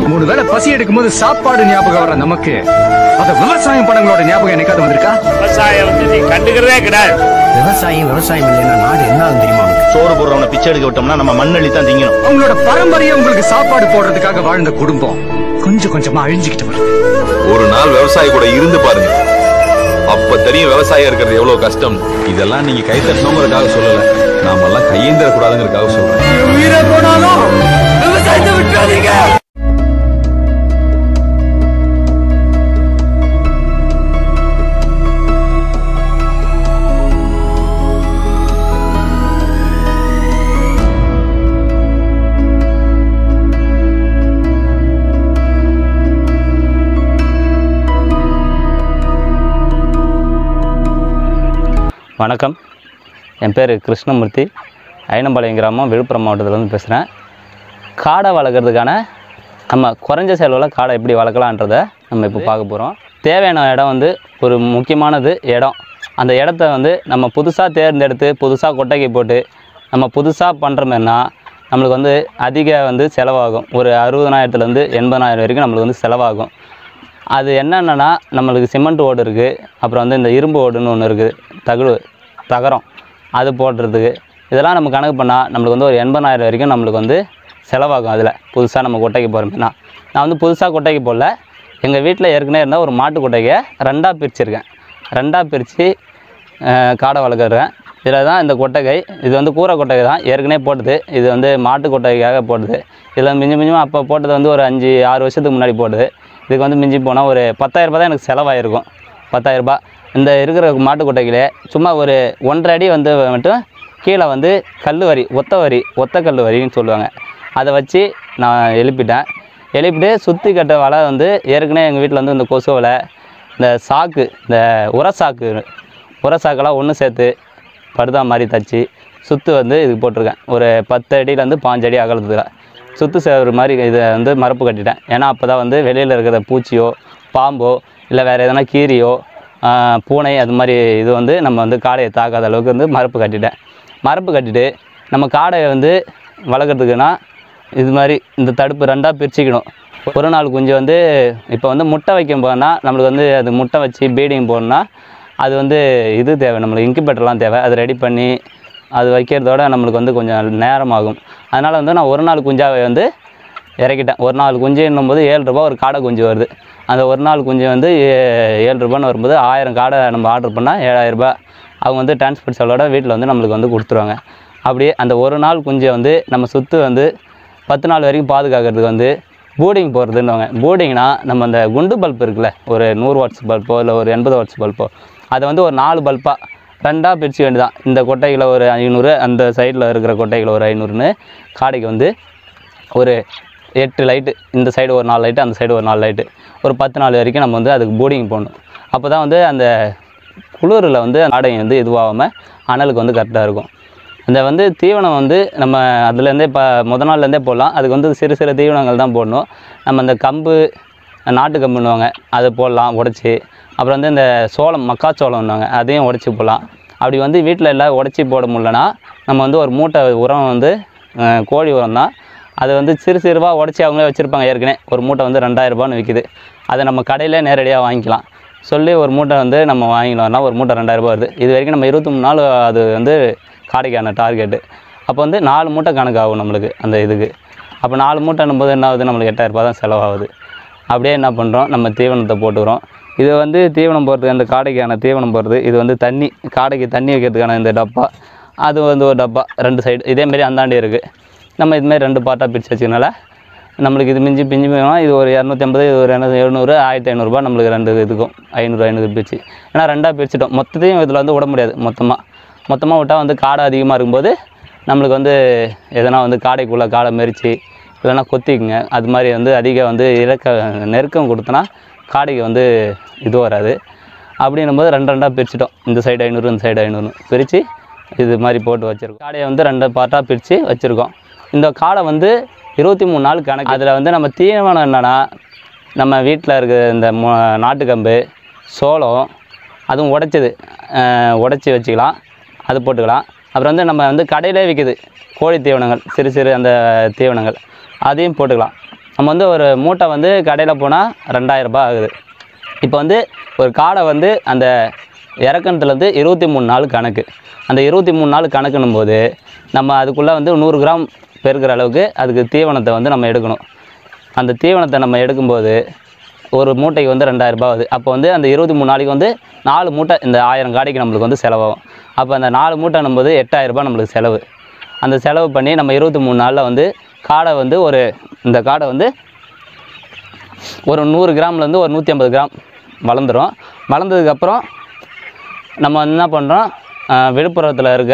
மூணு வேளை பசி எடுக்கும்போது சாப்பாடு ஞாபகம் வர நமக்கு அத விவசாயம் படங்களோட ஞாபகம் என்னைக்காவது வந்திருக்கா விவசாயம் வந்து நீ கண்டுக்கிறதே கிடையாது விவசாயம் விவசாயம் இல்லைன்னா நாடு என்ன ஆகும் தெரியுமா உனக்கு? சோறு போடுறவனை பிச்சை எடுக்க விட்டோம்னா நம்ம மண்ணள்ளி தான் திங்கணும் அவங்களோட பரம்பரையை உங்களுக்கு சாப்பாடு போடுறதுக்காக வாழ்ந்த குடும்பம் கொஞ்சம் கொஞ்சமா அழிஞ்சுக்கிட்டு வருது ஒரு நாள் விவசாயி கூட இருந்து பாருங்க அப்ப தெரியும் விவசாயம் இருக்கிறது எவ்வளவு கஷ்டம் இதெல்லாம் நீங்க கை தட்டணுங்கிறதுக்காக சொல்லல நாமெல்லாம் கையேந்திர கூடாதுங்கிறதுக்காக சொல்றேன் உயிரை போனாலும் விவசாயத்தை விட்டுறாதீங்க வணக்கம் என் பேர் கிருஷ்ணமூர்த்தி ஐனம்பாளையம் கிராமம் விழுப்புரம் மாவட்டத்திலேருந்து பேசுகிறேன் காடை வளர்க்குறதுக்கான நம்ம குறைஞ்ச செலவில் காடை எப்படி வளர்க்கலான்றதை நம்ம இப்போ பார்க்க போகிறோம் தேவையான இடம் வந்து ஒரு முக்கியமானது இடம் அந்த இடத்த வந்து நம்ம புதுசாக தேர்ந்தெடுத்து புதுசாக கொட்டைக்கு போட்டு நம்ம புதுசாக பண்ணுற மாதிரினா நம்மளுக்கு வந்து அதிக வந்து செலவாகும் ஒரு அறுபதனாயிரத்துலேருந்து எண்பதாயிரம் வரைக்கும் நம்மளுக்கு வந்து செலவாகும் அது என்னென்னா நம்மளுக்கு சிமெண்ட் ஓடு இருக்குது அப்புறம் வந்து இந்த இரும்பு ஓடுன்னு ஒன்று இருக்குது தகடு தகரம் அது போடுறதுக்கு இதெல்லாம் நம்ம கணக்கு பண்ணால் நம்மளுக்கு வந்து ஒரு எண்பதாயிரம் வரைக்கும் நம்மளுக்கு வந்து செலவாகும் அதில் புதுசாக நம்ம கொட்டைக்கு போகிறோம்னா நான் வந்து புதுசாக கொட்டைக்கு போடல எங்கள் வீட்டில் ஏற்கனவே இருந்தால் ஒரு மாட்டு கொட்டையை ரெண்டாக பிரிச்சிருக்கேன் ரெண்டாக பிரித்து காடை வளர்க்குறேன் இதில் தான் இந்த கொட்டகை இது வந்து கூரை கொட்டகை தான் ஏற்கனவே போட்டது இது வந்து மாட்டு கொட்டகைக்காக போட்டது இதில் மிஞ்சி மிஞ்சும் அப்போ போட்டது வந்து ஒரு அஞ்சு ஆறு வருஷத்துக்கு முன்னாடி போட்டது இதுக்கு வந்து மிஞ்சி போனால் ஒரு பத்தாயிரரூபா தான் எனக்கு செலவாயிருக்கும் பத்தாயிரரூபா இந்த இருக்கிற மாட்டு கொட்டைகளே சும்மா ஒரு ஒன்றரை அடி வந்து மட்டும் கீழே வந்து கல் வரி ஒத்த வரி ஒத்த கல் வரின்னு சொல்லுவாங்க அதை வச்சு நான் எழுப்பிட்டேன் எழுப்பிட்டு சுற்றி கட்ட வலை வந்து ஏற்கனவே எங்கள் வீட்டில் வந்து இந்த கொசு வலை இந்த சாக்கு இந்த உர சாக்கு உர சாக்கெல்லாம் ஒன்று சேர்த்து படுதா மாதிரி தச்சு சுற்று வந்து இதுக்கு போட்டிருக்கேன் ஒரு பத்து அடியிலேருந்து பாஞ்சு அடி அகலத்தில் சுற்று சேவர் மாதிரி இதை வந்து மரப்பு கட்டிட்டேன் ஏன்னா அப்போ தான் வந்து வெளியில் இருக்கிற பூச்சியோ பாம்போ இல்லை வேறு எதனா கீரியோ ஆஹ், பூனை அது மாதிரி இது வந்து நம்ம வந்து காடையை தாக்காத அளவுக்கு வந்து மரப்பு கட்டிட்டேன் மரப்பு கட்டிட்டு நம்ம காடையை வந்து வளர்க்குறதுக்குன்னா இது மாதிரி இந்த தடுப்பு ரெண்டாக பிரிச்சுக்கணும் ஒரு நாள் குஞ்சு வந்து இப்போ வந்து முட்டை வைக்கும் போதுனா நம்மளுக்கு வந்து அது முட்டை வச்சு பீடிங் போடணும்னா அது வந்து இது தேவை நம்மளுக்கு இன்குபேட்டர்லாம் தேவை அது ரெடி பண்ணி அது வைக்கிறதோட நம்மளுக்கு வந்து கொஞ்சம் நேரம் ஆகும் அதனால் வந்து நான் ஒரு நாள் குஞ்சாவை வந்து இறக்கிட்டேன் ஒரு நாள் குஞ்சுன்னும் போது ஏழு ரூபா ஒரு காடை குஞ்சு வருது அந்த ஒரு நாள் குஞ்சு வந்து ஏ- ஏழு ரூபான்னு வரும்போது ஆயிரம் காடை நம்ம ஆர்டர் பண்ணால் ஏழாயிரம் ரூபாய் அவங்க வந்து டிரான்ஸ்போர்ட் செலவோட வீட்டில் வந்து நம்மளுக்கு வந்து கொடுத்துருவாங்க அப்படியே அந்த ஒரு நாள் குஞ்சை வந்து நம்ம சுற்று வந்து பத்து நாள் வரைக்கும் பாதுகாக்கிறதுக்கு வந்து போர்டிங் போடுறதுன்னுவாங்க போர்டிங்னா நம்ம அந்த குண்டு பல்ப் இருக்குல்ல ஒரு நூறு வாட்ஸ் பல்போ இல்லை ஒரு எண்பது வாட்ஸ் பல்போ அதை வந்து ஒரு நாலு பல்பாக ரெண்டாக பிரித்து வேண்டியதான் இந்த கொட்டையில் ஒரு ஐநூறு அந்த சைடில் இருக்கிற கொட்டையில் ஒரு ஐநூறுன்னு காடைக்கு வந்து ஒரு எட்டு லைட்டு இந்த சைடு ஒரு நாலு லைட்டு அந்த சைடு ஒரு நாலு லைட்டு ஒரு பத்து நாள் வரைக்கும் நம்ம வந்து அதுக்கு போர்டிங் போடணும் அப்போ தான் வந்து அந்த குளிரில் வந்து ஆடை வந்து இதுவாகாமல் அனலுக்கு வந்து கரெக்டாக இருக்கும் அந்த வந்து தீவனம் வந்து நம்ம அதுலேருந்தே இப்போ முத நாள்லேருந்தே போடலாம் அதுக்கு வந்து சிறு சிறு தீவனங்கள் தான் போடணும் நம்ம அந்த கம்பு நாட்டு கம்புன்னுவாங்க அதை போடலாம் உடச்சி அப்புறம் வந்து இந்த சோளம் மக்காச்சோளம்னுவாங்க அதையும் உடச்சி போடலாம் அப்படி வந்து வீட்டில் எல்லாம் உடச்சி போட முடியலனா நம்ம வந்து ஒரு மூட்டை உரம் வந்து அஹ், கோழி உரம் தான் அது வந்து சிறு சிறுவாக உடச்சி அவங்களே வச்சுருப்பாங்க ஏற்கனவே ஒரு மூட்டை வந்து ரெண்டாயிரரூபான்னு விற்கிது அதை நம்ம கடையிலே நேரடியாக வாங்கிக்கலாம் சொல்லி ஒரு மூட்டை வந்து நம்ம வாங்கினோம்னா ஒரு மூட்டை ரெண்டாயிரரூபா வருது இது வரைக்கும் நம்ம இருபத்தி மூணு நாள் அது வந்து காடைக்கான டார்கெட்டு அப்போ வந்து நாலு மூட்டை கணக்காகும் நம்மளுக்கு அந்த இதுக்கு அப்போ நாலு மூட்டைன்னும் போது என்ன ஆகுது நம்மளுக்கு எட்டாயிரரூபா தான் செலவாகுது அப்படியே என்ன பண்ணுறோம் நம்ம தீவனத்தை போட்டுக்கிறோம் இது வந்து தீவனம் போடுறது அந்த காடைக்கான தீவனம் போடுறது இது வந்து தண்ணி காடைக்கு தண்ணி வைக்கிறதுக்கான இந்த டப்பா அது வந்து ஒரு டப்பா ரெண்டு சைடு இதேமாரி அந்தாண்டி இருக்குது நம்ம இதுமாரி ரெண்டு பார்ட்டாக பிரித்து வச்சுக்கனால நம்மளுக்கு இது மிஞ்சி பிஞ்சு போனால் இது ஒரு இரநூத்தி ஐம்பது இது ஒரு இரநூறு எழுநூறு ஆயிரத்தி ஐநூறுரூபா நம்மளுக்கு ரெண்டு இதுக்கும் ஐநூறு ஐநூறு பிரிச்சு ஏன்னா ரெண்டாக பிரிச்சுட்டோம் மொத்தத்தையும் இதில் வந்து விட முடியாது மொத்தமாக மொத்தமாக விட்டால் வந்து காடை அதிகமாக இருக்கும்போது நம்மளுக்கு வந்து எதனா வந்து காடைக்குள்ளே காடை மெரிச்சு இல்லைன்னா கொத்திக்குங்க அது மாதிரி வந்து அதிக வந்து இறக்க நெருக்கம் கொடுத்தனா காடைக்கு வந்து இது வராது அப்படின்னும் போது ரெண்டு ரெண்டாக பிரிச்சுட்டோம் இந்த சைடு ஐநூறு இந்த சைடு ஐநூறு பிரித்து இது மாதிரி போட்டு வச்சுருக்கோம் காடையை வந்து ரெண்டு பார்ட்டாக பிரித்து வச்சுருக்கோம் இந்த காடை வந்து இருபத்தி மூணு நாள் கணக்கு அதில் வந்து நம்ம தீவனம் என்னென்னா நம்ம வீட்டில் இருக்கிற இந்த மு நாட்டுக்கம்பு சோளம் அதுவும் உடைச்சது உடச்சி வச்சுக்கலாம் அது போட்டுக்கலாம் அப்புறம் வந்து நம்ம வந்து கடையிலே விற்கிது கோழி தீவனங்கள் சிறு சிறு அந்த தீவனங்கள் அதையும் போட்டுக்கலாம் நம்ம வந்து ஒரு மூட்டை வந்து கடையில் போனால் ரெண்டாயிரரூபா ஆகுது இப்போ வந்து ஒரு காடை வந்து அந்த இறக்கணத்துலேருந்து இருபத்தி மூணு நாள் கணக்கு அந்த இருபத்தி மூணு நாள் கணக்குன்னும் போது நம்ம அதுக்குள்ளே வந்து நூறு கிராம் பெருக்கிற அளவுக்கு அதுக்கு தீவனத்தை வந்து நம்ம எடுக்கணும் அந்த தீவனத்தை நம்ம எடுக்கும்போது ஒரு மூட்டைக்கு வந்து ரெண்டாயிரரூபா ஆகுது அப்போ வந்து அந்த இருபத்தி மூணு நாளைக்கு வந்து நாலு மூட்டை இந்த ஆயிரம் காடைக்கு நம்மளுக்கு வந்து செலவாகும் அப்போ அந்த நாலு மூட்டைன்னும் போது எட்டாயிரரூபா நம்மளுக்கு செலவு அந்த செலவு பண்ணி நம்ம இருபத்தி மூணு நாளில் வந்து காடை வந்து ஒரு இந்த காடை வந்து ஒரு நூறு கிராம்லேருந்து ஒரு நூற்றி ஐம்பது கிராம் வளர்ந்துரும் வளர்ந்ததுக்கப்புறம் நம்ம என்ன பண்ணுறோம் விழுப்புரத்தில் இருக்க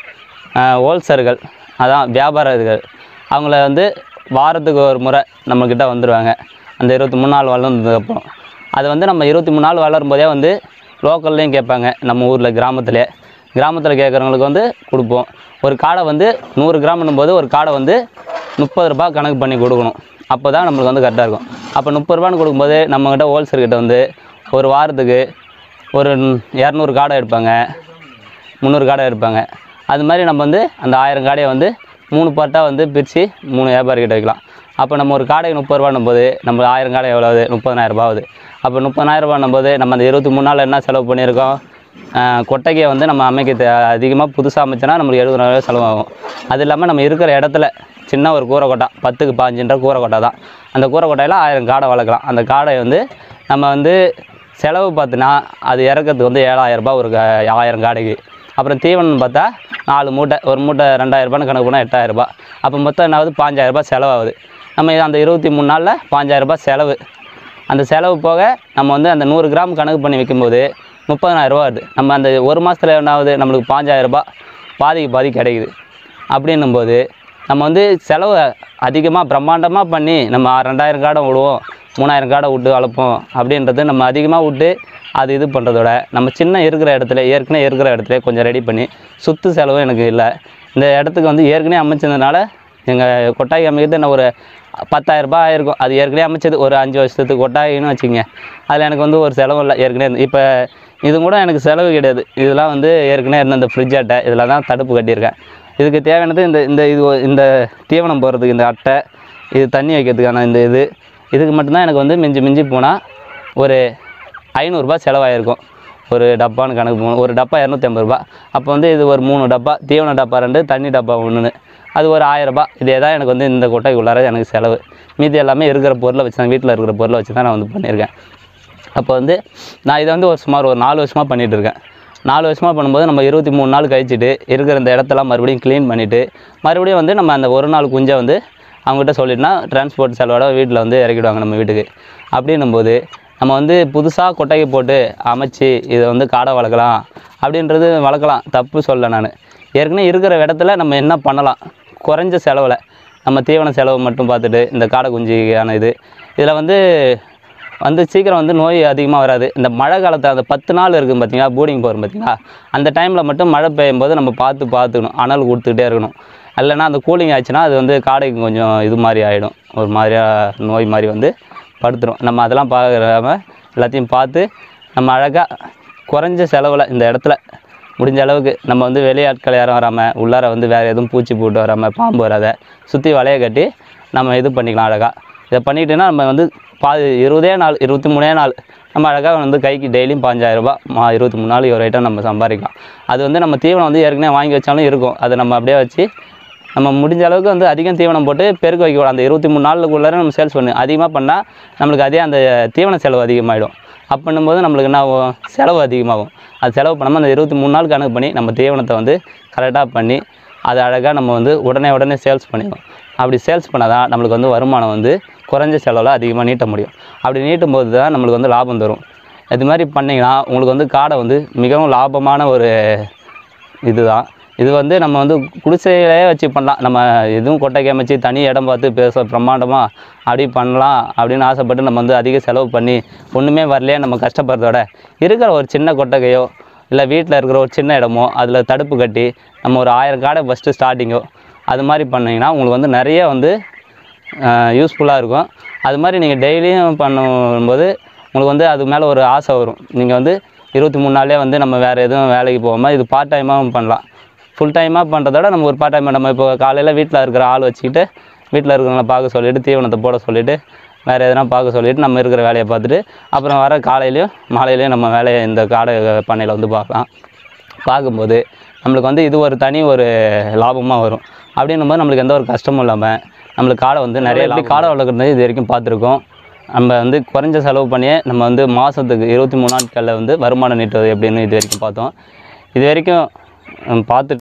ஹோல்சேர்கள் அதான் வியாபாரிகள் அவங்கள வந்து வாரத்துக்கு ஒரு முறை நம்மக்கிட்ட வந்துடுவாங்க அந்த இருபத்தி மூணு நாள் வளர்ந்ததுக்கப்புறம் அது வந்து நம்ம இருபத்தி மூணு நாள் வளரும் போதே வந்து லோக்கல்லையும் கேட்பாங்க நம்ம ஊரில் கிராமத்திலே கிராமத்தில் கேட்குறவங்களுக்கு வந்து கொடுப்போம் ஒரு காடை வந்து நூறு கிராம்னும் போது ஒரு காடை வந்து முப்பது ரூபாய் கணக்கு பண்ணி கொடுக்கணும் அப்போ தான் நம்மளுக்கு வந்து கரெக்டாக இருக்கும் அப்போ முப்பது ரூபான்னு கொடுக்கும்போது நம்மக்கிட்ட ஹோல்சேல்கிட்ட வந்து ஒரு வாரத்துக்கு ஒரு இரநூறு காடை எடுப்பாங்க முந்நூறு காடை எடுப்பாங்க அது மாதிரி நம்ம வந்து அந்த ஆயிரம் காடையை வந்து மூணு பார்ட்டாக வந்து பிரித்து மூணு வியாபாரிகிட்ட வைக்கலாம் அப்போ நம்ம ஒரு காடைக்கு முப்பது ரூபான்னும் போது நம்ம ஆயிரம் காடை எவ்வளோ ஆகுது முப்பதாயிரம் ரூபாய் ஆகுது அப்போ முப்பதாயிரம் ரூபான்னும் போது நம்ம அந்த இருபத்தி மூணு நாள் என்ன செலவு பண்ணியிருக்கோம் ஆஹ் கொட்டகையை வந்து நம்ம அமைக்க அதிகமாக புதுசாக அமைச்சோன்னா நம்மளுக்கு எழுபதாயிரம் செலவாகும் அது இல்லாமல் நம்ம இருக்கிற இடத்துல சின்ன ஒரு கூரை கொட்டா பத்துக்கு பாஞ்சுன்ற கூரை கொட்டா தான் அந்த கூரை கொட்டாயில் ஆயிரம் காடை வளர்க்கலாம் அந்த காடை வந்து நம்ம வந்து செலவு பார்த்தினா அது இறக்கிறதுக்கு வந்து ஏழாயிரம் ரூபாய் ஒரு கா- ஆயிரம் காடைக்கு அப்புறம் தீவனம் பார்த்தா நாலு மூட்டை ஒரு மூட்டை ரெண்டாயிரரூபான்னு கணக்கு பண்ணால் எட்டாயிரரூபா அப்போ மொத்தம் என்ன ஆகுது பாஞ்சாயிரரூபா செலவாகுது நம்ம அந்த இருபத்தி மூணு நாளில் பாஞ்சாயிரரூபா செலவு அந்த செலவு போக நம்ம வந்து அந்த நூறு கிராம் கணக்கு பண்ணி வைக்கும்போது முப்பதனாயிரரூபா வருது நம்ம அந்த ஒரு மாதத்தில் என்ன ஆகுது நம்மளுக்கு பாஞ்சாயிரரூபா பாதிக்கு பாதி கிடைக்குது அப்படின்னும்போது நம்ம வந்து செலவு அதிகமாக பிரம்மாண்டமாக பண்ணி நம்ம ரெண்டாயிரம் காடை விடுவோம் மூணாயிரம் காடை விட்டு வளர்ப்போம் அப்படின்றது நம்ம அதிகமாக விட்டு அது இது பண்ணுறதோட நம்ம சின்ன இருக்கிற இடத்துல ஏற்கனவே இருக்கிற இடத்துல கொஞ்சம் ரெடி பண்ணி சுற்று செலவும் எனக்கு இல்லை இந்த இடத்துக்கு வந்து ஏற்கனவே அமைச்சதுனால எங்கள் கொட்டாய் அமைக்கிறது என்ன ஒரு பத்தாயிரரூபா ஆயிருக்கும் அது ஏற்கனவே அமைச்சது ஒரு அஞ்சு வருஷத்துக்கு கொட்டாயின்னு வச்சுக்கங்க அதில் எனக்கு வந்து ஒரு செலவும் இல்லை ஏற்கனவே இப்போ இது கூட எனக்கு செலவு கிடையாது இதெல்லாம் வந்து ஏற்கனவே இருந்த இந்த ஃப்ரிட்ஜ் அட்டை இதில் தான் தடுப்பு கட்டியிருக்கேன் இதுக்கு தேவையானது இந்த இந்த இது ஒ- இந்த தீவனம் போடுறதுக்கு இந்த அட்டை இது தண்ணி வைக்கிறதுக்கான இந்த இது இதுக்கு மட்டும்தான் எனக்கு வந்து மிஞ்சி மிஞ்சி போனால் ஒரு ஐநூறுரூபா செலவாயிருக்கும் ஒரு டப்பான்னு கணக்கு போகணும் ஒரு டப்பா இரநூத்தி ஐம்பது ரூபா அப்போ வந்து இது ஒரு மூணு டப்பா தீவன டப்பா ரெண்டு தண்ணி டப்பா ஒன்று அது ஒரு ஆயிரரூபா இதே தான் எனக்கு வந்து இந்த கொட்டைக்குள்ளார எனக்கு செலவு மீதி எல்லாமே இருக்கிற பொருளை வச்சு தான் வீட்டில் இருக்கிற பொருளை வச்சு தான் நான் வந்து பண்ணியிருக்கேன் அப்போ வந்து நான் இதை வந்து ஒரு சுமார் ஒரு நாலு வருஷமாக பண்ணிகிட்டு இருக்கேன் நாலு வருஷமாக பண்ணும்போது நம்ம இருபத்தி மூணு நாள் கழிச்சிட்டு இருக்கிற இந்த இடத்தெல்லாம் மறுபடியும் க்ளீன் பண்ணிவிட்டு மறுபடியும் வந்து நம்ம அந்த ஒரு நாள் குஞ்சை வந்து அவங்ககிட்ட சொல்லிட்டுனா டிரான்ஸ்போர்ட் செலவோட வீட்டில் வந்து இறக்கிடுவாங்க நம்ம வீட்டுக்கு அப்படின்னும் போது நம்ம வந்து புதுசாக கொட்டகை போட்டு அமைச்சு இதை வந்து காடை வளர்க்கலாம் அப்படின்றது வளர்க்கலாம் தப்பு சொல்ல நான் ஏற்கனவே இருக்கிற இடத்துல நம்ம என்ன பண்ணலாம் குறைஞ்ச செலவில் நம்ம தீவன செலவு மட்டும் பார்த்துட்டு இந்த காடை குஞ்சிக்கான இது இதில் வந்து வந்து சீக்கிரம் வந்து நோய் அதிகமாக வராது இந்த மழை காலத்தில் அந்த பத்து நாள் இருக்கும் பார்த்தீங்களா போர்டிங் போகிறோம் பார்த்தீங்களா அந்த டைமில் மட்டும் மழை பெய்யும் போது நம்ம பார்த்து பார்த்துக்கணும் அனல் கொடுத்துக்கிட்டே இருக்கணும் இல்லைன்னா அந்த கூலிங் ஆச்சுன்னா அது வந்து காடைக்கு கொஞ்சம் இது மாதிரி ஆகிடும் ஒரு மாதிரியா நோய் மாதிரி வந்து படுத்துரும் நம்ம அதெல்லாம் பார்க்குறாம எல்லாத்தையும் பார்த்து நம்ம அழகாக குறைஞ்ச செலவில் இந்த இடத்துல முடிஞ்ச அளவுக்கு நம்ம வந்து வெளியாட்கள் யாரும் வராமல் உள்ளார வந்து வேறு எதுவும் பூச்சி போட்டு வராமல் பாம்பு வராத சுற்றி வலைய கட்டி நம்ம இது பண்ணிக்கலாம் அழகாக இதை பண்ணிட்டோன்னா நம்ம வந்து பாதி இருபதே நாள் இருபத்தி மூணே நாள் நம்ம அழகாக வந்து கைக்கு டெய்லியும் பாஞ்சாயிரரூபா மா இருபத்தி மூணு நாள் ஒரு ஐட்டம் நம்ம சம்பாதிக்கலாம் அது வந்து நம்ம தீவனம் வந்து ஏற்கனவே வாங்கி வச்சாலும் இருக்கும் அதை நம்ம அப்படியே வச்சு நம்ம முடிஞ்ச அளவுக்கு வந்து அதிகம் தீவனம் போட்டு பெருக்க வைக்கக்கூடாது அந்த இருபத்தி மூணு நாளுக்குள்ளார நம்ம சேல்ஸ் பண்ணு அதிகமாக பண்ணால் நம்மளுக்கு அதே அந்த தீவன செலவு அதிகமாகிடும் அப்படின்னும் போது நம்மளுக்கு என்ன ஆகும் செலவு அதிகமாகும் அது செலவு பண்ணாமல் அந்த இருபத்தி மூணு நாள் கணக்கு பண்ணி நம்ம தீவனத்தை வந்து கரெக்டாக பண்ணி அதை அழகாக நம்ம வந்து உடனே உடனே சேல்ஸ் பண்ணிடுவோம் அப்படி சேல்ஸ் பண்ணால் தான் நம்மளுக்கு வந்து வருமானம் வந்து குறைஞ்ச செலவில் அதிகமாக நீட்ட முடியும் அப்படி நீட்டும் போது தான் நம்மளுக்கு வந்து லாபம் தரும் இது மாதிரி பண்ணிங்கன்னா உங்களுக்கு வந்து காடை வந்து மிகவும் லாபமான ஒரு இதுதான் இது வந்து நம்ம வந்து குடிசையிலே வச்சு பண்ணலாம் நம்ம எதுவும் கொட்டைக்கு அமைச்சு தனி இடம் பார்த்து பேச பிரம்மாண்டமாக அப்படி பண்ணலாம் அப்படின்னு ஆசைப்பட்டு நம்ம வந்து அதிக செலவு பண்ணி ஒன்றுமே வரலையே நம்ம கஷ்டப்படுறதோட இருக்கிற ஒரு சின்ன கொட்டகையோ இல்லை வீட்டில் இருக்கிற ஒரு சின்ன இடமோ அதில் தடுப்பு கட்டி நம்ம ஒரு ஆயிரம் காடை ஃபஸ்ட்டு ஸ்டார்டிங்கோ அது மாதிரி பண்ணிங்கன்னா உங்களுக்கு வந்து நிறைய வந்து யூஸ்ஃபுல்லாக இருக்கும் அது மாதிரி நீங்கள் டெய்லியும் பண்ணும்போது உங்களுக்கு வந்து அது மேலே ஒரு ஆசை வரும் நீங்கள் வந்து இருபத்தி மூணு நாளே வந்து நம்ம வேறு எதுவும் வேலைக்கு போகாமல் இது பார்ட் டைமாகவும் பண்ணலாம் ஃபுல் டைமாக பண்ணுறத விட நம்ம ஒரு பார்ட் டைம் நம்ம இப்போ காலையில் வீட்டில் இருக்கிற ஆள் வச்சுக்கிட்டு வீட்டில் இருக்கிறவங்கள பார்க்க சொல்லிவிட்டு தீவனத்தை போட சொல்லிவிட்டு வேறு எதனா பார்க்க சொல்லிவிட்டு நம்ம இருக்கிற வேலையை பார்த்துட்டு அப்புறம் வர காலையிலையும் மாலையிலையும் நம்ம வேலையை இந்த காடை பண்ணையில் வந்து பார்க்கலாம் பார்க்கும்போது நம்மளுக்கு வந்து இது ஒரு தனி ஒரு லாபமாக வரும் அப்படின்னும் போது நம்மளுக்கு எந்த ஒரு கஷ்டமும் இல்லாமல் நம்மளுக்கு காடை வந்து நிறைய எப்படி காடை வளர்க்குறது இது வரைக்கும் பார்த்துருக்கோம் நம்ம வந்து குறைஞ்ச செலவு பண்ணியே நம்ம வந்து மாதத்துக்கு இருபத்தி மூணு நாட்களில் வந்து வருமானம் நீட்டுவது எப்படின்னு இது வரைக்கும் பார்த்தோம் இது வரைக்கும் பார்த்து